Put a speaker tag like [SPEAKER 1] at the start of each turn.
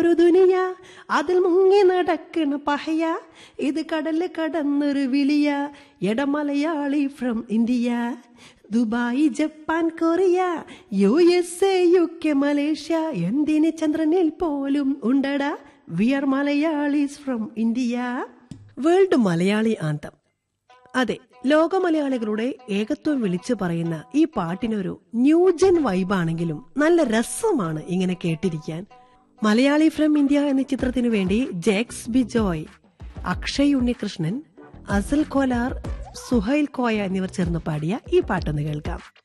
[SPEAKER 1] ഒരു ദുനിയ അതിൽ മുങ്ങി നടക്കണ പഹയ ഇത് കടല് കടന്നൊരു വിളിയ എടമലയാളി from India Dubai Japan Korea U S A U K Malaysia എന്തിന് ചന്ദ്രനിൽ പോലും ഉണ്ടടാ we are Malayalis from India world Malayali anthem അതെ ലോക മലയാളികളുടെ ഏകത്വം വിളിച്ചു പറയുന്ന ഈ പാട്ടിനൊരു ന്യൂജൻ വൈബാണെങ്കിലും നല്ല രസമാണ് ഇങ്ങനെ കേട്ടിരിക്കാൻ മലയാളി ഫ്രം ഇന്ത്യ എന്ന ചിത്രത്തിനു വേണ്ടി ജെക്സ് ബി ജോയ് അക്ഷയ് ഉണ്ണികൃഷ്ണൻ അസൽ കോലാർ സുഹൈൽ കോയ എന്നിവർ ചേർന്ന് പാടിയ ഈ പാട്ടൊന്ന് കേൾക്കാം